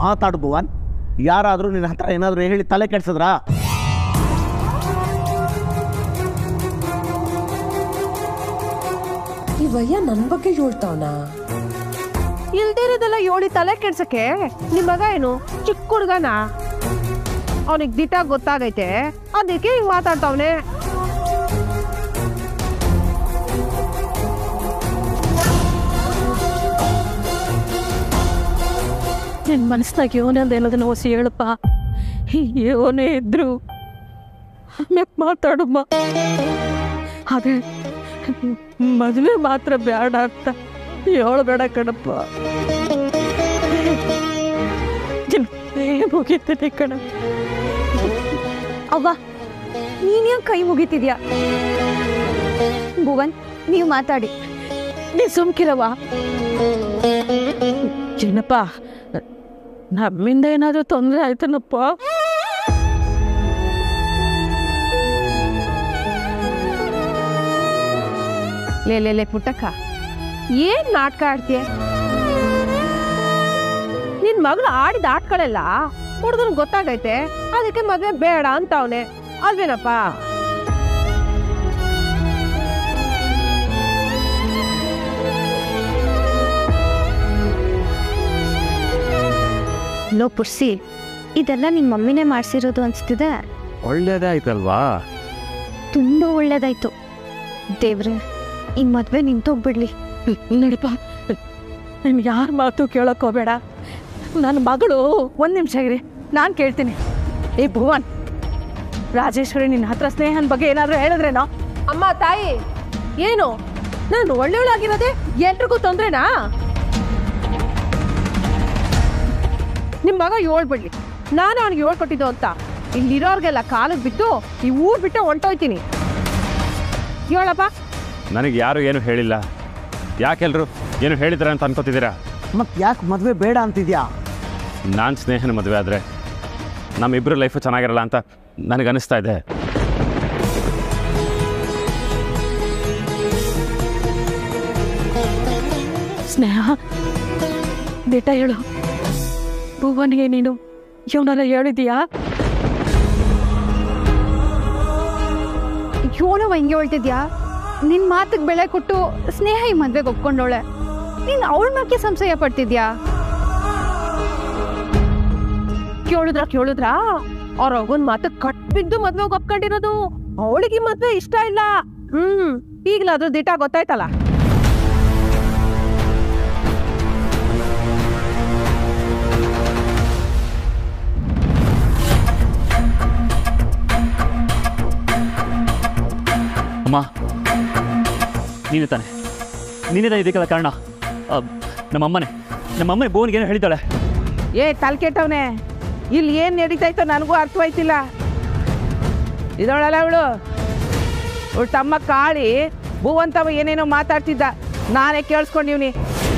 ಮಾತಾಡು ಭುವನ್ ಯಾರಾದರೂ ನಿನ್ನ ಹತ್ರ ಏನಾದರೂ ಹೇಳಿ ತಲೆ ಕೆಡ್ಸಿದ್ರಾ ಈ ವಯ್ಯ ನನ್ನ ಬಗ್ಗೆ ಹೇಳ್ತಾವನ ಇಲ್ದಿರೋದೆಲ್ಲ ಏಳಿ ತಲೆ ಕೆಡ್ಸಕ್ಕೆ ನಿಮ್ ಮಗ ಏನು ಚಿಕ್ಕ ಹುಡ್ಗನ ಅವನಿಗೆ ದಿಟ ಗೊತ್ತಾಗೈತೆ ಅದಕ್ಕೆ ಹಿಂಗ್ ಮಾತಾಡ್ತಾವನೆ ನಿನ್ನ ಮನಸ್ಸಿನಾಗ ಯೋನಂದ ಏನದನ್ನ ಹೊಸಿ ಹೇಳಪ್ಪ ಯೋನೇ ಇದ್ರು ಆಮ್ಯಾಗ ಮಾತಾಡಮ್ಮ ಅದೇ ಮದುವೆ ಮಾತ್ರ ಬೇಡ ಅಂತ ಹೇಳಬೇಡ ಕಣಪ್ಪ ಮುಗಿತೀನಿ ಕಣ ಅವ್ವ ನೀನ್ ಯಾಕೆ ಕೈ ಮುಗಿತಿದ್ಯಾ ಭುವನ್ ನೀವು ಮಾತಾಡಿ ನೀ ಸುಮ್ಕಿರವ ಚಿನ್ನಪ್ಪ ನಮ್ಮಿಂದ ಏನಾದರೂ ತೊಂದರೆ ಆಯ್ತನಪ್ಪ ಲೇ ಲೇ ಲೇ ಪುಟ್ಟಕ್ಕ ಏನ್ ನಾಟಕ ಆಡ್ತೀಯ ನಿನ್ ಮಗಳು ಆಡಿದ ಆಟಗಳೆಲ್ಲ ಹುಡುಗನ್ ಗೊತ್ತಾಗೈತೆ ಅದಕ್ಕೆ ಮದ್ವೆ ಬೇಡ ಅಂತ ಅವನೆ ಅಲ್ವೇನಪ್ಪ ಲೋ ಪುರ್ಸಿ ಇದೆಲ್ಲ ನಿಮ್ಮ ಮಮ್ಮಿನೇ ಮಾಡಿಸಿರೋದು ಅನ್ಸ್ತಿದೆ ಒಳ್ಳೇದೇ ಆಯ್ತಲ್ವಾ ತುಂಬ ಒಳ್ಳೇದಾಯ್ತು ದೇವ್ರೆ ಈ ಮದ್ವೆ ನಿಂತೋಗ್ಬಿಡ್ಲಿ ನಡಿಪ ನೀನು ಯಾರ ಮಾತು ಕೇಳಕ್ ಹೋಗ್ಬೇಡ ನನ್ನ ಮಗಳು ಒಂದು ನಿಮಿಷ ಇರಿ ನಾನು ಕೇಳ್ತೀನಿ ಏ ಭುವನ್ ರಾಜೇಶ್ವರಿ ನಿನ್ನ ಹತ್ರ ಸ್ನೇಹನ ಬಗ್ಗೆ ಏನಾದರೂ ಹೇಳಿದ್ರೇನೋ ಅಮ್ಮ ತಾಯಿ ಏನು ನಾನು ಒಳ್ಳೆಯವಳಾಗಿರೋದೆ ಎಲ್ರಿಗೂ ತೊಂದ್ರೆನಾ ನಿಮ್ ಮಗ ಹೇಳ್ಬಿಡ್ಲಿ ನಾನು ಅವನಿಗೆ ಹೇಳ್ಕೊಟ್ಟಿದ್ದು ಅಂತ ಇಲ್ಲಿರೋರ್ಗೆಲ್ಲ ಕಾಲಿಗೆ ಬಿಟ್ಟು ಈ ಊರ್ ಬಿಟ್ಟು ಹೊಂಟೋಯ್ತೀನಿ ಹೇಳಪ್ಪ ನನಗೆ ಯಾರು ಏನು ಹೇಳಿಲ್ಲ ಯಾಕೆಲ್ರು ಏನು ಹೇಳಿದ್ರ ಅಂತ ಅನ್ಕೋತಿದ್ದೀರಾ ಮತ್ತೆ ಯಾಕೆ ಮದುವೆ ಬೇಡ ಅಂತಿದ್ಯಾ ನಾನು ಸ್ನೇಹನ ಮದುವೆ ಆದರೆ ನಮ್ಮಿಬ್ಬರು ಲೈಫು ಚೆನ್ನಾಗಿರಲ್ಲ ಅಂತ ನನಗನ್ನಿಸ್ತಾ ಇದೆ ಸ್ನೇಹ ದಿಟ ಹೇಳು ಭುವನ್ಗೆ ನೀನು ಇವನೆಲ್ಲ ಹೇಳಿದೀಯಾ ಯೋನವ ಹಿಂಗೆ ಹೇಳ್ತಿದ್ಯಾ ನಿನ್ ಮಾತಿಗೆ ಬೆಳೆ ಕೊಟ್ಟು ಸ್ನೇಹ ಈ ಮದ್ವೆಗೆ ಒಪ್ಕೊಂಡೋಳೆ ನೀನ್ ಅವಳ ಬಗ್ಗೆ ಸಂಶಯ ಪಡ್ತಿದ್ಯಾ ಕೇಳಿದ್ರ ಕೇಳಿದ್ರ ಅವ್ರ ಅವನ್ ಮಾತು ಕಟ್ ಬಿದ್ದು ಮದ್ವೆ ಒಪ್ಕೊಂಡಿರೋದು ಅವಳಿಗೆ ಈ ಮದ್ವೆ ಇಷ್ಟ ಇಲ್ಲ ಹ್ಮ್ ಈಗ್ಲಾದ್ರೂ ದಿಟ ಗೊತ್ತಾಯ್ತಲ್ಲ ಅಮ್ಮ ನೀನೇ ತಾನೆ ನೀನೇ ತಾನೆ ಇದಕ್ಕೆಲ್ಲ ಕಾರಣ ಆ, ನಮ್ಮಮ್ಮನೇ ನಮ್ಮಮ್ಮನೇ ಬೋನ್ಗೆ ಏನೋ ಹೇಳಿದ್ದಾಳೆ ಏ ತಲೆ ಕೆಟ್ಟವನೆ ಇಲ್ಲಿ ಏನ್ ನಡೀತಾಯ್ತೋ ನನಗೂ ಅರ್ಥವಾಯ್ತಿಲ್ಲ ಇದೊಳಲ್ಲ ಅವಳು ಅವಳು ತಮ್ಮ ಕಾಳಿ ಭುವಂತವ ಏನೇನೋ ಮಾತಾಡ್ತಿದ್ದ ನಾನೇ ಕೇಳಿಸ್ಕೊಂಡಿವ್ನಿ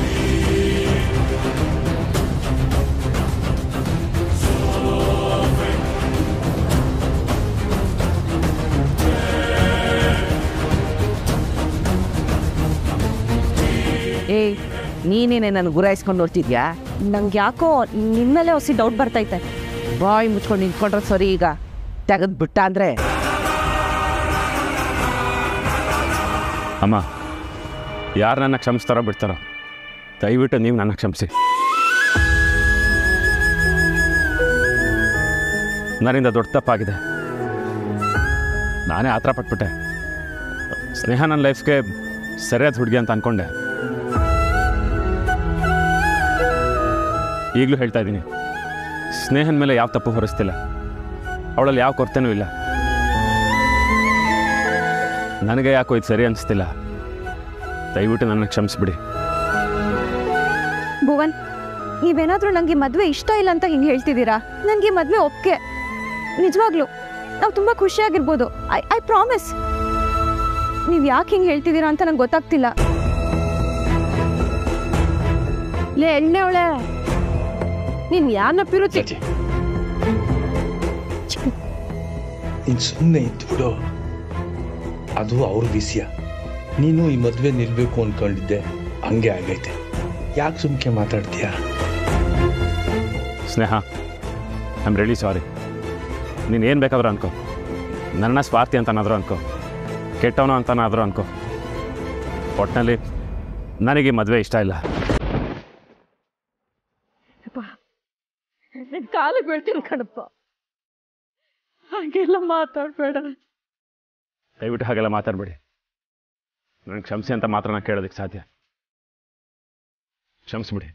ಏಯ್ ನೀನೇನೆ ನನ್ನ ಗುರಾಯಿಸ್ಕೊಂಡು ನೋಡ್ತಿದ್ಯಾ ನಂಗೆ ಯಾಕೋ ನಿಮ್ಮಲ್ಲೇ ಹೊಸಿ ಡೌಟ್ ಬರ್ತೈತೆ ಬಾಯ್ ಮುಚ್ಕೊಂಡು ನಿಂತ್ಕೊಂಡ್ರೆ ಸರಿ ಈಗ ತೆಗೆದು ಬಿಟ್ಟ ಅಂದ್ರೆ ಅಮ್ಮ ಯಾರು ನನ್ನ ಕ್ಷಮಿಸ್ತಾರೋ ಬಿಡ್ತಾರೋ ದಯವಿಟ್ಟು ನೀವು ನನ್ನ ಕ್ಷಮಿಸಿ ನನ್ನಿಂದ ದೊಡ್ಡ ತಪ್ಪಾಗಿದೆ ನಾನೇ ಆತರ ಪಟ್ಬಿಟ್ಟೆ ಸ್ನೇಹ ನನ್ನ ಲೈಫ್ಗೆ ಸರಿಯಾದ ಹುಡುಗಿ ಅಂತ ಅಂದ್ಕೊಂಡೆ ಈಗಲೂ ಹೇಳ್ತಾ ಇದ್ದೀನಿ ಸ್ನೇಹನ ಮೇಲೆ ಯಾವ ತಪ್ಪು ಹೊರಿಸ್ತಿಲ್ಲ ಅವಳಲ್ಲಿ ಯಾವ ಕೊರತೆನೂ ಇಲ್ಲ ನನಗೆ ಯಾಕೋ ಇದು ಸರಿ ಅನಿಸ್ತಿಲ್ಲ ದಯವಿಟ್ಟು ನನ್ನ ಕ್ಷಮಿಸ್ಬಿಡಿ ಭುವನ್ ನೀವೇನಾದ್ರೂ ನಂಗೆ ಮದ್ವೆ ಇಷ್ಟ ಇಲ್ಲ ಅಂತ ಹಿಂಗೆ ಹೇಳ್ತಿದ್ದೀರಾ ನನಗೆ ಮದ್ವೆ ಒಪ್ಕೆ ನಿಜವಾಗ್ಲು ನಾವು ತುಂಬ ಖುಷಿಯಾಗಿರ್ಬೋದು ಐ ಐ ಪ್ರಾಮಿಸ್ ನೀವು ಯಾಕೆ ಹಿಂಗೆ ಹೇಳ್ತಿದ್ದೀರಾ ಅಂತ ನಂಗೆ ಗೊತ್ತಾಗ್ತಿಲ್ಲ ಲೇ ಎಣ್ಣೆ ಅವಳೆ ನೀನ್ ಯಾರನ್ನ ಪಿರುಚಿ ನೀನು ಸುಮ್ಮನೆ ಇದ್ಬಿಡು ಅದು ಅವ್ರ ವಿಷಯ ನೀನು ಈ ಮದುವೆ ನಿಲ್ಬೇಕು ಅನ್ಕೊಂಡಿದ್ದೆ ಹಂಗೆ ಆಗೈತೆ ಯಾಕೆ ಸುಮ್ಕೆ ಮಾತಾಡ್ತೀಯಾ Sneha I am really sorry ನೀನು ಏನು ಬೇಕಾದರೂ ಅನ್ಕೋ ನನ್ನ ಸ್ವಾರ್ಥಿ ಅಂತನಾದರೂ ಅನ್ಕೋ ಕೆಟ್ಟವನು ಅಂತನಾದರೂ ಅನ್ಕೋ ಒಟ್ಟಿನಲ್ಲಿ ನನಗೆ ಈ ಮದುವೆ ಇಷ್ಟ ಇಲ್ಲ ನಿನ್ ಕಾಲಿಗೆ ಬೀಳ್ತೀನಿ ಕಣಪ್ಪ ಹಾಗೆಲ್ಲ ಮಾತಾಡ್ಬೇಡ ದಯವಿಟ್ಟು ಹಾಗೆಲ್ಲ ಮಾತಾಡಬೇಡಿ ನನಗೆ ಕ್ಷಮಿಸಿ ಅಂತ ಮಾತ್ರ ನಾನು ಕೇಳೋದಕ್ಕೆ ಸಾಧ್ಯ ಕ್ಷಮಿಸ್ಬಿಡಿ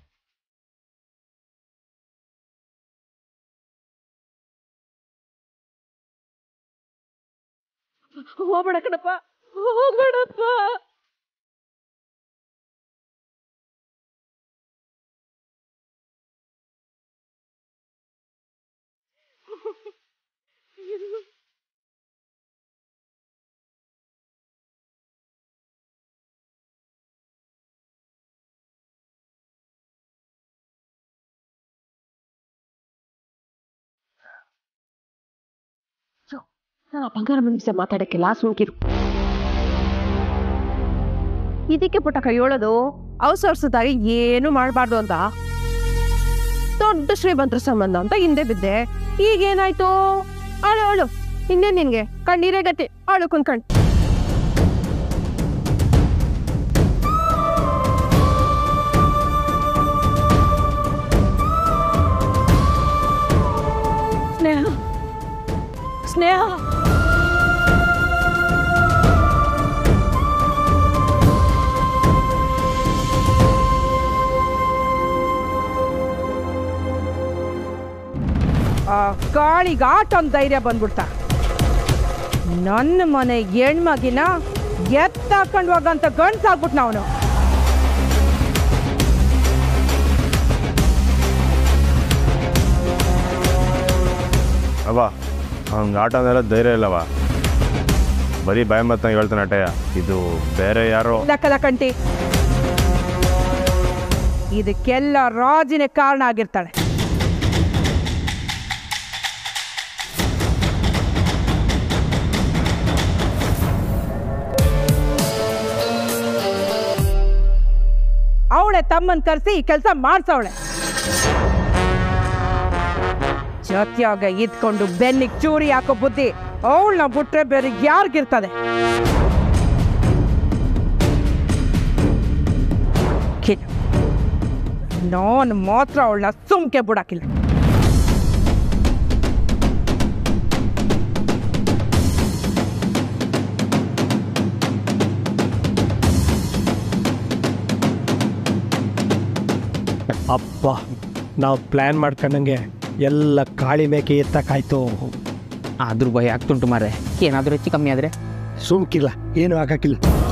ಹೋಗ್ಬೇಡ ಕಣಪ್ಪ ಹೋಗ್ಬೇಡಪ್ಪ ನಾನು ಆ ಬಂಗಾರ ಮನುಷ್ಯ ಮಾತಾಡಕ್ಕೆಲ್ಲ ಸುಮ್ಕಿರು ಇದಕ್ಕೆ ಪುಟ್ಟ ಕೈ ಹೇಳೋದು ಅವಸರ್ಸದಾಗಿ ಏನು ಮಾಡಬಾರ್ದು ಅಂತ ದೊಡ್ಡ ಶ್ರೀಮಂತರ ಸಂಬಂಧ ಅಂತ ಹಿಂದೆ ಬಿದ್ದೆ ಈಗೇನಾಯ್ತು ಅಳು ಅಳು ಇನ್ನೇನ್ ನಿನ್ಗೆ ಕಣ್ಣೀರೇ ಗತಿ ಅಳು ಕುಂದ್ಕಂಡ್ ಸ್ನೇಹ ಸ್ನೇಹ ಆ ಗಾಳಿಗೆ ಆಟೊಂದು ಧೈರ್ಯ ಬಂದ್ಬಿಡ್ತ ನನ್ನ ಮನೆ ಹೆಣ್ಮಗಿನ ಎತ್ತಾಕೊಂಡು ಹೋಗಂತ ಗಂಡ್ಸಾಗ್ಬಿಟ್ನ ಅವನು ಅವ ಅವ್ನಿಗೆ ಆಟ ಅಂದ್ರೆ ಧೈರ್ಯ ಇಲ್ಲವ ಬರೀ ಬಾಯಿ ಮಾತನ್ನ ಹೇಳ್ತಾನೆ ಅಟಯ್ಯ ಇದು ಬೇರೆ ಯಾರೋ ಲೆಕ್ಕದ ಕಂಟಿ ಇದಕ್ಕೆಲ್ಲ ರಾಜಿನೇ ಕಾರಣ ಆಗಿರ್ತಾಳೆ ಅವಳೆ ತಮ್ಮನ್ ಕರೆಸಿ ಈ ಕೆಲಸ ಮಾಡ್ಸವಳೆ ಜೊತೆಯಾಗ ಇದ್ಕೊಂಡು ಬೆನ್ನಿಗೆ ಚೂರಿ ಹಾಕೋ ಬುದ್ಧಿ ಅವಳನ್ನ ಬಿಟ್ರೆ ಬೇರೆ ಯಾರಿಗಿರ್ತದೆ ಕಿಡ್ ನಾನು ಮಾತ್ರ ಅವಳನ್ನ ಸುಮ್ಕೆ ಬಿಡಾಕಿಲ್ಲ ಅಪ್ಪ ನಾವು ಪ್ಲ್ಯಾನ್ ಮಾಡ್ಕೊಂಡಂಗೆ ಎಲ್ಲ ಕಾಳಿ ಮೇಕೆ ಎತ್ತಕ್ಕಾಯ್ತು ಆದ್ರೂ ಭಯ ಆಗ್ತುಂಟು ಮಾರೆ ಏನಾದರೂ ಹೆಚ್ಚು ಕಮ್ಮಿ ಆದರೆ ಸುಮ್ಕಿಲ್ಲ ಏನು ಆಗಕ್ಕಿಲ್ಲ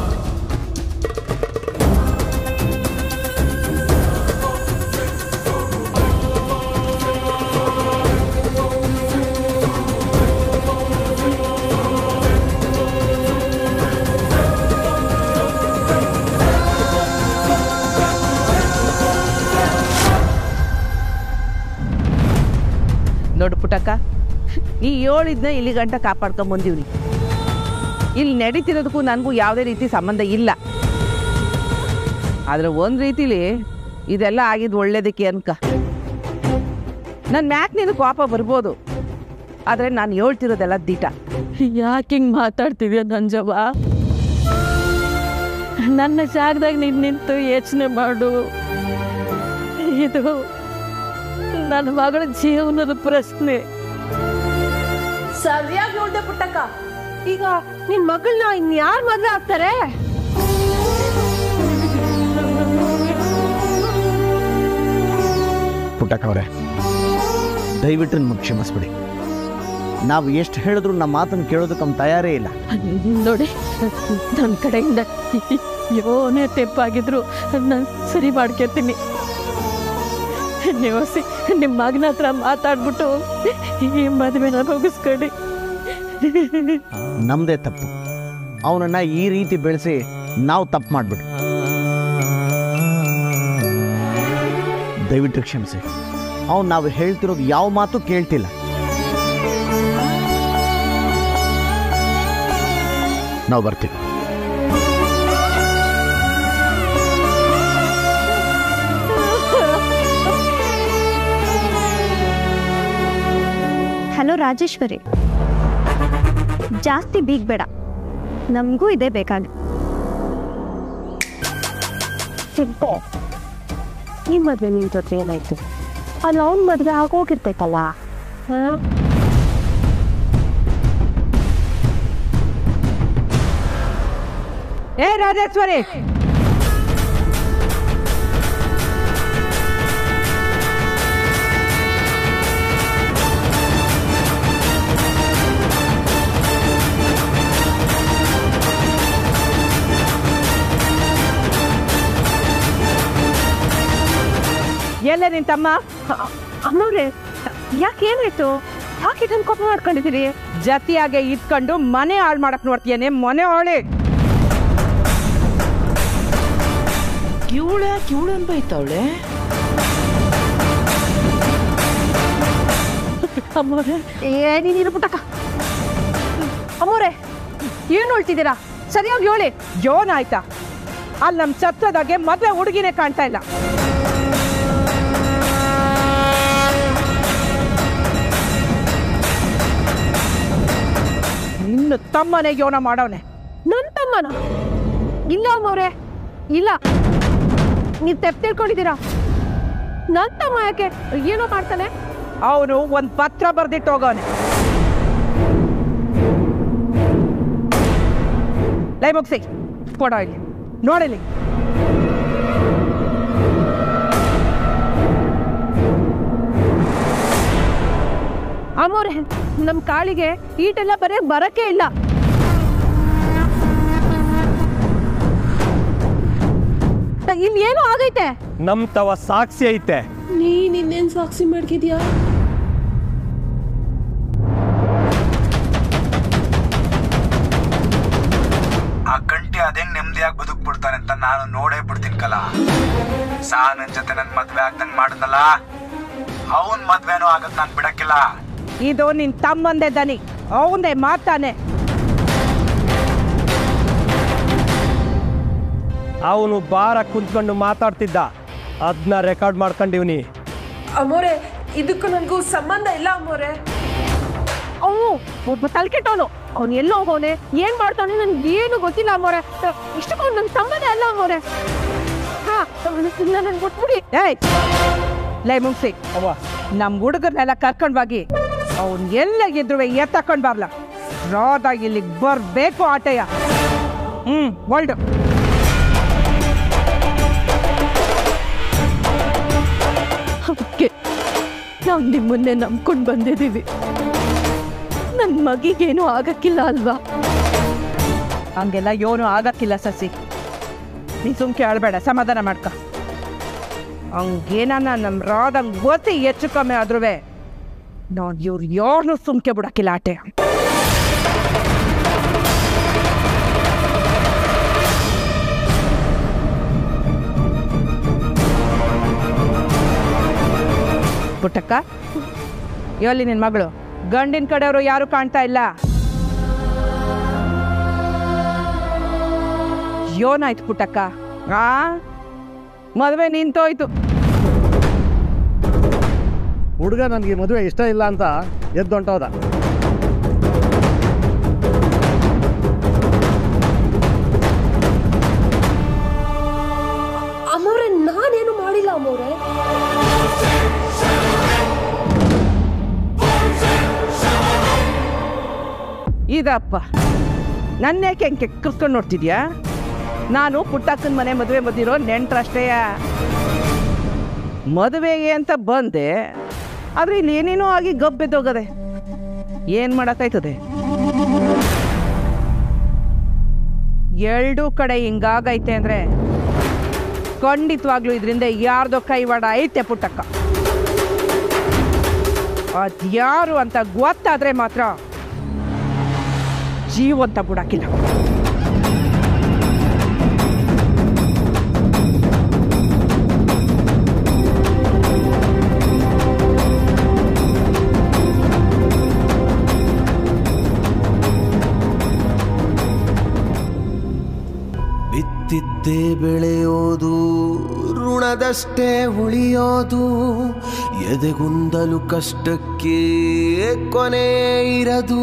ನೋಡು ಪುಟಕ್ಕ ಈ ಏಳಿದ್ನ ಇಲ್ಲಿ ಗಂಟ ಕಾಪಾಡ್ಕೊಂಡ್ ಬಂದೀವ್ರಿ ಇಲ್ಲಿ ನಡೀತಿರೋದಕ್ಕೂ ನನಗೂ ಯಾವುದೇ ರೀತಿ ಸಂಬಂಧ ಇಲ್ಲ ಆದ್ರೆ ಒಂದು ರೀತಿಲಿ ಇದೆಲ್ಲ ಆಗಿದ್ದು ಒಳ್ಳೇದಕ್ಕೆ ಅನ್ಕ ನನ್ನ ಮ್ಯಾಕ್ ನಿನ್ನ ಕೋಪ ಬರ್ಬೋದು ಆದರೆ ನಾನು ಹೇಳ್ತಿರೋದೆಲ್ಲ ದಿಟ ಯಾಕೆ ಹಿಂಗೆ ಮಾತಾಡ್ತಿದ್ಯಾ ನಂಜವ್ವ ನನ್ನ ಜಾಗದಾಗ ನೀನು ನಿಂತು ಯೋಚನೆ ಮಾಡು ಇದು ನನ್ನ ಮಗಳ ಜೀವನದ ಪ್ರಶ್ನೆ ಸರಿಯಾಗಿ ಹೇಳ್ದೆ ಪುಟ್ಟಕ್ಕ ಈಗ ನಿನ್ ಮಗಳನ್ನ ಇನ್ಯಾರ್ ಮದ್ವೆ ಆಗ್ತಾರೆ ಪುಟ್ಟಕ್ಕವ್ರೆ ದಯವಿಟ್ಟು ನಮಗೆ ಕ್ಷಮಿಸ್ಬಿಡಿ ನಾವು ಎಷ್ಟು ಹೇಳಿದ್ರು ನಮ್ಮ ಮಾತನ್ನು ಕೇಳೋದಕ್ಕೆ ನಮ್ಮ ತಯಾರೇ ಇಲ್ಲ ನೋಡಿ ನನ್ನ ಕಡೆಯಿಂದ ಯೋನೇ ತೆಪ್ಪಾಗಿದ್ರು ನಾನು ಸರಿ ಮಾಡ್ಕೊತೀನಿ ನೀವು ಸಿ ನಿಮ್ಮ ಮಗನ ಹತ್ರ ಮಾತಾಡ್ಬಿಟ್ಟು ಈ ಮದುವೆನ ಮುಗಿಸ್ಕೊಡಿ ನಮ್ಮದೇ ತಪ್ಪು ಅವನನ್ನು ಈ ರೀತಿ ಬೆಳೆಸಿ ನಾವು ತಪ್ಪು ಮಾಡಿಬಿಟ್ಟು ದಯವಿಟ್ಟು ಕ್ಷಮಿಸಿ ಅವ್ನು ನಾವು ಹೇಳ್ತಿರೋದು ಯಾವ ಮಾತು ಕೇಳ್ತಿಲ್ಲ ನಾವು ಬರ್ತೀವಿ ಹಲೋ ರಾಜೇಶ್ವರಿ ಜಾಸ್ತಿ ಬೀಗ್ ಬೇಡ ನಮಗೂ ಇದೇ ಬೇಕಾಗಿ ನಿಮ್ಮ ಮದುವೆ ನಿನ್ ಜೊತೆ ಏನಾಯ್ತು ಅಲ್ಲಿ ಅವ್ನ ಮದುವೆ ಆಗೋಗಿರ್ತೈತಲ್ಲ ಹಾ ಏ ರಾಜೇಶ್ವರಿ ಎಲ್ಲೇ ನಿನ್ ತಮ್ಮ ಅಮ್ಮವ್ರೆ ಯಾಕೆ ಏನಾಯ್ತು ಯಾಕೆ ಇದನ್ನ ಕೋಪ ಮಾಡ್ಕೊಂಡಿದ್ದೀರಿ ಜತಿಯಾಗೆ ಇದ್ಕೊಂಡು ಮನೆ ಹಾಳು ಮಾಡಕ್ ನೋಡ್ತೀಯನೆ ಮನೆ ಹಾಳೆ ಕಿವಳ ಕಿವಳ ಅನ್ಬೈತವಳೆ ಅಮ್ಮವ್ರೆ ಏ ನೀನು ಪುಟ್ಟಕ್ಕ ಅಮ್ಮವ್ರೆ ಏನು ಹೇಳ್ತಿದ್ದೀರಾ ಸರಿಯಾಗಿ ಹೇಳಿ ಜೋನ್ ಆಯ್ತಾ ಅಲ್ಲಿ ನಮ್ ಸತ್ತದಾಗೆ ಮದ್ವೆ ಹುಡುಗಿನೇ ಕಾಣ್ತಾ ಇಲ್ಲ ನಿನ್ನ ತಮ್ಮನೇ ಯೋನ ಮಾಡವನೆ ನನ್ನ ತಮ್ಮನ ಇಲ್ಲ ಅಮ್ಮವ್ರೆ ಇಲ್ಲ ನೀವು ತೆಪ್ಪ ತಿಳ್ಕೊಂಡಿದ್ದೀರಾ ನನ್ನ ತಮ್ಮ ಯಾಕೆ ಏನೋ ಮಾಡ್ತಾನೆ ಅವನು ಒಂದ್ ಪತ್ರ ಬರ್ದಿಟ್ಟು ಹೋಗವನೆ ಲೈ ಮುಗಿಸಿ ಕೊಡೋ ಇಲ್ಲಿ ನೋಡಿಲಿ ಅಮ್ಮವ್ರೆ ನಮ್ಮ ಕಾಳಿಗೆ ಈಟೆಲ್ಲ ಬರೆಯಕ್ ಬರಕ್ಕೆ ಇಲ್ಲ ಇಲ್ಲಿ ಏನೋ ಆಗೈತೆ ನಮ್ ತವ ಸಾಕ್ಷಿ ಐತೆ ನೀನ್ ಇನ್ನೇನ್ ಸಾಕ್ಷಿ ಮಾಡ್ಕಿದ್ಯಾ ಆ ಗಂಟೆ ಅದೇಂಗ್ ನೆಮ್ಮದಿಯಾಗಿ ಬದುಕ್ಬಿಡ್ತಾನೆ ಅಂತ ನಾನು ನೋಡೇ ಬಿಡ್ತೀನಿ ಕಲ ಸಾ ನನ್ ಜೊತೆ ನನ್ ಮದ್ವೆ ಆಗ್ದಂಗ್ ಮಾಡಿದ್ನಲ್ಲ ಅವನ್ ಮದ್ವೆನೂ ಆಗಕ್ ನಾನ್ ಬಿಡಕ್ಕಿಲ್ಲ ಇದು ನಿನ್ ತಮ್ಮಂದೆ ದನಿ ಅವಂದೇ ಮಾತಾನೆ ಅವನು ಬಾರ ಕುಂತ್ಕೊಂಡು ಮಾತಾಡ್ತಿದ್ದ ಅದನ್ನ ರೆಕಾರ್ಡ್ ಮಾಡ್ಕೊಂಡಿವ್ನಿ ಅಮೋರೆ ಇದಕ್ಕೂ ನನಗೂ ಸಂಬಂಧ ಇಲ್ಲ ಅಮೋರೆ ಅವನು ಒಬ್ಬ ತಲೆಕೆಟ್ಟವನು ಅವ್ನು ಎಲ್ಲೋ ಹೋಗೋನೆ ಏನ್ ಮಾಡ್ತಾನೆ ನನ್ಗೆ ಏನು ಗೊತ್ತಿಲ್ಲ ಅಮ್ಮೋರೆ ಇಷ್ಟಕ್ಕೊಂದು ನನ್ನ ತಮ್ಮನೇ ಅಲ್ಲ ಅಮ್ಮೋರೆ ಹಾ ನನ್ನ ಬಿಟ್ಬಿಡಿ ಏಯ್ ಲೈ ಮುಗಿಸಿ ಅವ್ವ ನಮ್ ಹುಡುಗರ್ನೆಲ್ಲ ಕರ್ಕೊಂಡ್ ಹೋಗಿ ಅವ್ನ್ ಎಲ್ಲ ಇದ್ರು ಎತ್ತಕೊಂಡ್ ಬರ್ಲ ರಾಧ ಇಲ್ಲಿಗೆ ಬರ್ಬೇಕು ಆಟಯ್ಯ ಹ್ಮ್ ಒಳ್ಡು ಅದಕ್ಕೆ ನಾವು ನಿಮ್ಮನ್ನೇ ನಂಬ್ಕೊಂಡು ಬಂದಿದ್ದೀವಿ ನನ್ನ ಮಗಿಗೇನು ಆಗಕ್ಕಿಲ್ಲ ಅಲ್ವಾ ಹಂಗೆಲ್ಲ ಏನು ಆಗಕ್ಕಿಲ್ಲ ಸಸಿ ನೀ ಸುಮ್ಕೆ ಆಳ್ಬೇಡ ಸಮಾಧಾನ ಮಾಡ್ಕ ಹಂಗೇನ ನಮ್ಮ ರಾದಂಗ್ ಗೊತ್ತಿ ಹೆಚ್ಚು ಕಮ್ಮಿ ಆದ್ರೂ ನಾನು ಇವ್ರು ಯಾರನ್ನೂ ಸುಮ್ಕೆ ಬಿಡಕ್ಕಿಲ್ಲ ಆಟೆ ಪುಟ್ಟಕ್ಕ ಎಲ್ಲಿ ನಿನ್ ಮಗಳು ಗಂಡಿನ ಕಡೆಯವರು ಯಾರು ಕಾಣ್ತಾ ಇಲ್ಲ ಯೋನಾಯ್ತು ಪುಟ್ಟಕ್ಕ ಆ ಮದುವೆ ನಿಂತೋಯ್ತು ಹುಡುಗ ನನಗೆ ಮದುವೆ ಇಷ್ಟ ಇಲ್ಲ ಅಂತ ಎದ್ದೊಂಟೋದ ಅಮ್ಮವ್ರೆ ನಾನೇನು ಮಾಡಿಲ್ಲ ಅಮ್ಮವ್ರೆ ಇದಪ್ಪ ನನ್ನೇಕೆ ಹೆಂಗೆ ಕರ್ಕೊಂಡು ನೋಡ್ತಿದ್ಯಾ ನಾನು ಪುಟ್ಟಕ್ಕನ ಮನೆ ಮದುವೆ ಬಂದಿರೋ ನೆಂಟ್ರಷ್ಟೇಯ ಮದುವೆಗೆ ಅಂತ ಬಂದೆ ಆದ್ರೆ ಇಲ್ಲಿ ಏನೇನೋ ಆಗಿ ಗಬ್ಬೆದ್ದೋಗದೆ ಏನು ಮಾಡೋಕ್ಕಾಯ್ತದೆ ಎರಡೂ ಕಡೆ ಹಿಂಗಾಗೈತೆ ಅಂದ್ರೆ ಖಂಡಿತವಾಗ್ಲೂ ಇದರಿಂದ ಯಾರ್ದೋ ಕೈವಾಡ ಐತೆ ಪುಟ್ಟಕ್ಕ ಅದ್ಯಾರು ಅಂತ ಗೊತ್ತಾದ್ರೆ ಮಾತ್ರ ಜೀವಂತ ಬಿಡಕ್ಕಿಲ್ಲ ಬಿತ್ತಿದ್ದೇ ಬೆಳೆಯೋದು ಋಣ ಕಾಣದಷ್ಟೇ ಉಳಿಯೋದು ಎದೆಗುಂದಲು ಕಷ್ಟಕ್ಕೆ ಕೊನೆ ಇರದು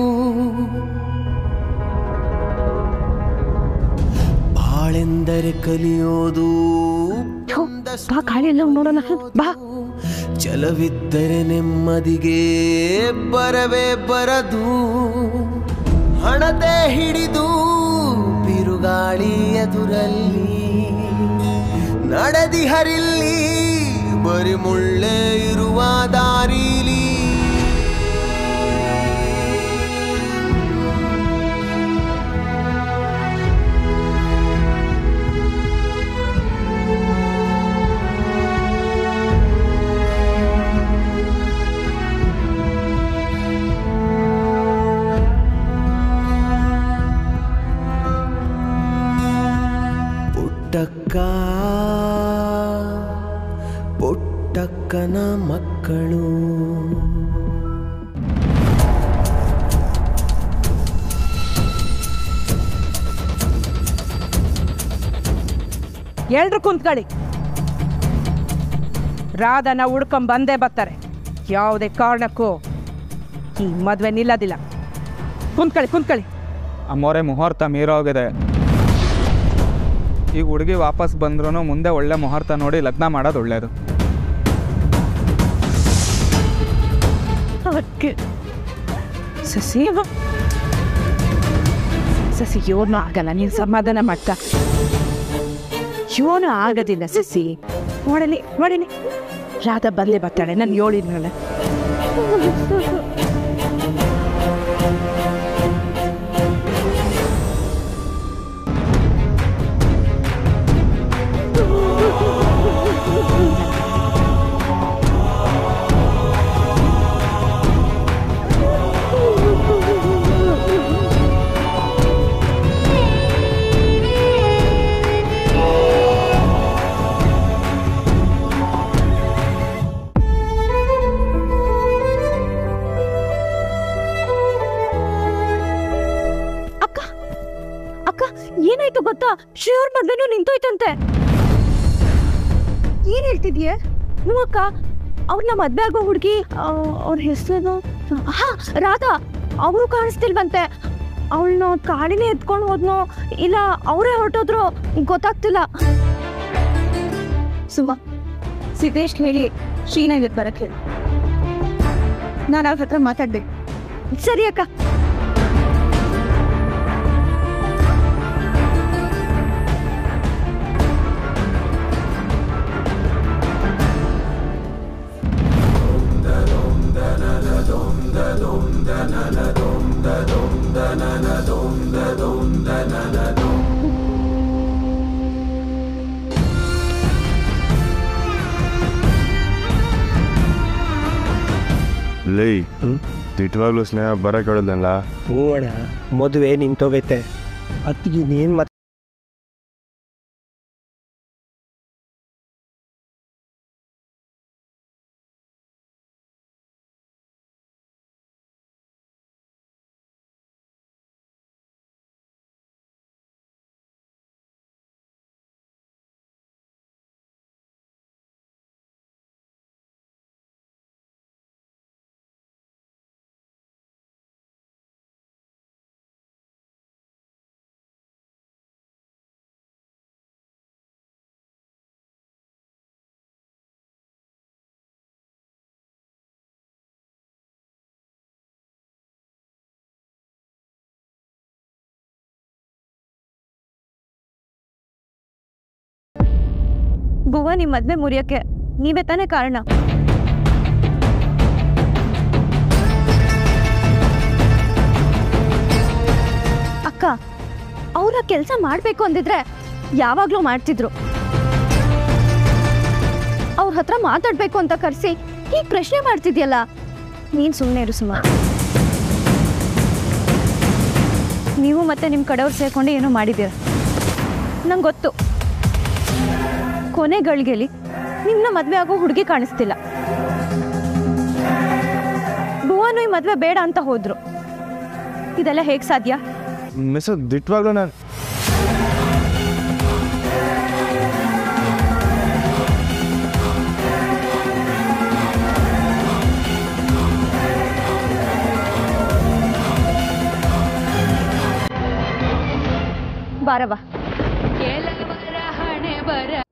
ಬಾಳೆಂದರೆ ಕಲಿಯೋದು ಬಾ ಗಾಳಿ ಎಲ್ಲ ನೋಡೋಣ ಬಾ ಛಲವಿದ್ದರೆ ನೆಮ್ಮದಿಗೆ ಬರವೇ ಬರದು ಹಣತೆ ಹಿಡಿದು ಬಿರುಗಾಳಿ ಎದುರಲ್ಲಿ ನಡೆದಿ ಹರಿಲ್ಲಿ ಬರಿ ಮುಳ್ಳೆ ಇರುವ ದಾರಿಲಿ ಪುಟ್ಟಕ್ಕ ಪುಟ್ಟಕ್ಕನ ಮಕ್ಕಳು ಎಲ್ರು ಕುಂತ್ಕೊಳ್ಳಿ ರಾಧನ ಹುಡ್ಕೊಂಡ್ ಬಂದೇ ಬರ್ತಾರೆ ಯಾವುದೇ ಕಾರಣಕ್ಕೂ ಈ ಮದ್ವೆ ನಿಲ್ಲೋದಿಲ್ಲ ಕುಂತ್ಕೊಳ್ಳಿ ಕುಂತ್ಕೊಳ್ಳಿ ಅಮ್ಮೋರೆ ಮುಹೂರ್ತ ಮೀರೋಗಿದೆ ಈಗ ಹುಡುಗಿ ವಾಪಸ್ ಬಂದ್ರೂ ಮುಂದೆ ಒಳ್ಳೆ ಮುಹೂರ್ತ ನೋಡಿ ಲಗ್ನ ಮಾಡೋದು ಒಳ್ಳೇದು ಅದಕ್ಕೆ ಸಸಿ ಸಸಿ ಯೋನು ಆಗಲ್ಲ ನೀನು ಸಮಾಧಾನ ಮಾಡ್ತ ಯೋನು ಆಗೋದಿಲ್ಲ ಸಸಿ ನೋಡಲಿ ನೋಡಲಿ ರಾಧಾ ಬರಲೇ ಬರ್ತಾಳೆ ನಾನು ಯೋಳಿದ್ನಲ್ಲ ಅಕ್ಕ ಅಕ್ಕ ಏನಾಯ್ತು ಗೊತ್ತಾ ಶ್ರೀಯವ್ರ ಮದ್ವೆನೂ ನಿಂತೋಯ್ತಂತೆ ಏನ್ ಹೇಳ್ತಿದ್ಯೆ ಹ್ಞೂ ಅಕ್ಕ ಅವ್ರನ್ನ ಮದ್ವೆ ಆಗೋ ಹುಡುಗಿ ಅವ್ರ ಹೆಸರು ಹಾ ರಾಧಾ ಅವರು ಕಾಣಿಸ್ತಿಲ್ವಂತೆ ಅವಳನ್ನ ಕಾಳಿನೇ ಎತ್ಕೊಂಡು ಹೋದ್ನೋ ಇಲ್ಲ ಅವರೇ ಹೊರಟೋದ್ರು ಗೊತ್ತಾಗ್ತಿಲ್ಲ ಸುಮ್ಮ ಸಿದ್ದೇಶ್ ಹೇಳಿ ಶ್ರೀನ ಇವತ್ತು ಬರಕ್ಕೆ ಹೇಳಿ ನಾನು ಅವ್ರ ಹತ್ರ ಮಾತಾಡ್ಬೇಕು ಸರಿ ಅಕ್ಕ ಲೈ ದಿಟ್ವಾಗ್ಲೂ ಸ್ನೇಹ ಬರಕ್ಕೆ ಹೇಳಿದ್ನಲ್ಲ ಹ್ಞೂ ಅಣ್ಣ ಮದುವೆ ನಿಂತೋಗೈತೆ ಅದಕ್ಕೆ ನೀನು ಮತ್ತೆ ಭುವ ನಿಮ್ಮ ಮದ್ವೆ ಮುರಿಯಕ್ಕೆ ನೀವೇ ತಾನೇ ಕಾರಣ ಅಕ್ಕ ಅವ್ರ ಕೆಲಸ ಮಾಡ್ಬೇಕು ಅಂದಿದ್ರೆ ಯಾವಾಗ್ಲೂ ಮಾಡ್ತಿದ್ರು ಅವ್ರ ಹತ್ರ ಮಾತಾಡ್ಬೇಕು ಅಂತ ಕರೆಸಿ ಹೀಗೆ ಪ್ರಶ್ನೆ ಮಾಡ್ತಿದ್ಯಲ್ಲ ನೀನ್ ಸುಮ್ಮನೆ ಇರು ಸುಮ ನೀವು ಮತ್ತೆ ನಿಮ್ಮ ಕಡೆಯವ್ರು ಸೇರ್ಕೊಂಡು ಏನೋ ಮಾಡಿದ್ದೀರ ನಂಗೆ ಗೊತ್ತು ಕೊನೆಗಳಿಗೆಲಿ ನಿಮ್ಮನ್ನ ಮದ್ವೆ ಆಗೋ ಹುಡುಗಿ ಕಾಣಿಸ್ತಿಲ್ಲ ಭುವನು ಈ ಮದ್ವೆ ಬೇಡ ಅಂತ ಹೋದ್ರು ಇದೆಲ್ಲ ಹೇಗೆ ಸಾಧ್ಯ ಮಿಸ್ ದಿಟ್ವಾಗ್ಲೂ ನಾನು ಬಾರವ ಕೆಲವರ ಹಣೆ ಬರ